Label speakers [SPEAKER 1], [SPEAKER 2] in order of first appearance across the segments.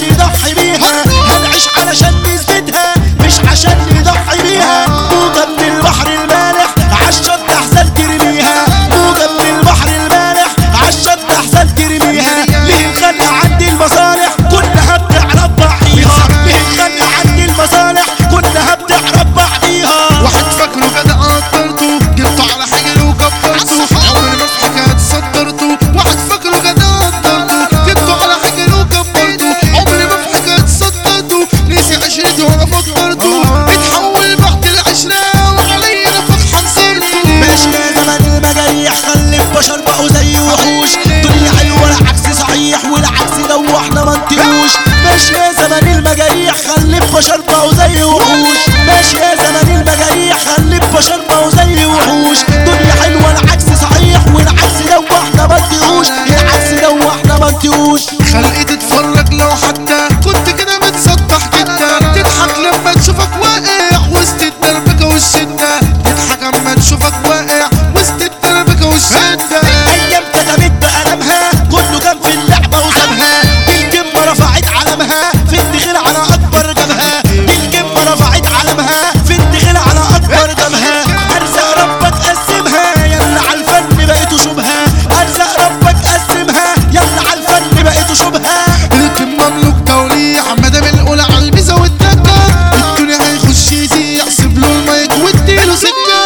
[SPEAKER 1] نضحي بيها هنعيش علشان نثبتها مش عشان نضحي بيها موجة من البحر المالح عالشط احسن ترميها موجة من البحر المالح عالشط احسن ترميها ليه الخلق عندي المصالح كلها بتعرف بعضيها ليه الخلق عندي المصالح كلها بتعرف بعضيها
[SPEAKER 2] واحد فاكره كده قدرته جبته على حجر وكبرته عمري ما في حكاية صدرته واحد فاكره كده قدرته جبته على حجر وكبرته عمري ما في حكاية صدرته نسي عشرتي وانا فكرته اتحول بعد العشرة وعليا انا فتحة نصرته
[SPEAKER 1] ماشي يا زمن المجاريح خلف بشر بقوا زي وحوش دنيا حلوه العكس صحيح والعكس لو احنا ما نطيقوش ماشي يا زمن المجاريح خلف بشر بقوا زي وحوش ماشي يا زمن المجاريح خلف بشر بقوا زي وحوش دنيا حلوه العكس صحيح والعكس لو احنا ما نطيقوش العكس لو احنا ما نطيقوش
[SPEAKER 2] خلقي تتفرج لو حتى كنت كده متسطح جدا تضحك لما تشوفك واقع وسط الدربكة والشدة تضحك اما تشوفك واقع وسط الدربكة والشدة
[SPEAKER 1] ايام كتبت بقلمها كله كان في اللعبه وسابها الكلمه رفعت علمها في الدخيل على اكبر جبهه الكلمه رفعت علمها في الدخيل على اكبر جبهه ارزاق ربك قسمها يلا على الفن بقيتوا شبهه ارزاق ربك قسمها يلا على الفن بقيتوا شبهه
[SPEAKER 2] الكم مملوك توليع مدام الاولى على الميزة والدكة الدنيا هيخش يزيع سيب له المايك واديله سكة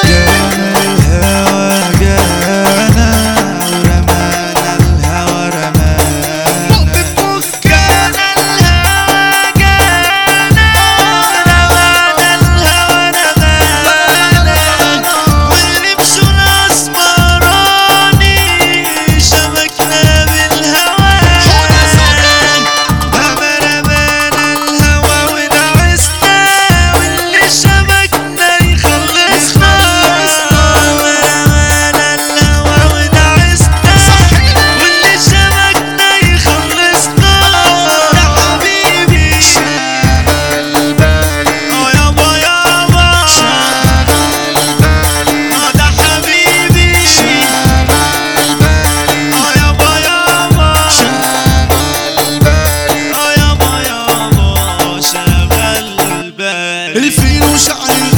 [SPEAKER 2] مؤمن مكة
[SPEAKER 3] واللي شبكنا يخلصنا يا حبيبي اه يابا يابا اه ده حبيبي اه يابا يابا اه يابا يابا شغل بالي
[SPEAKER 2] الفيل وشعر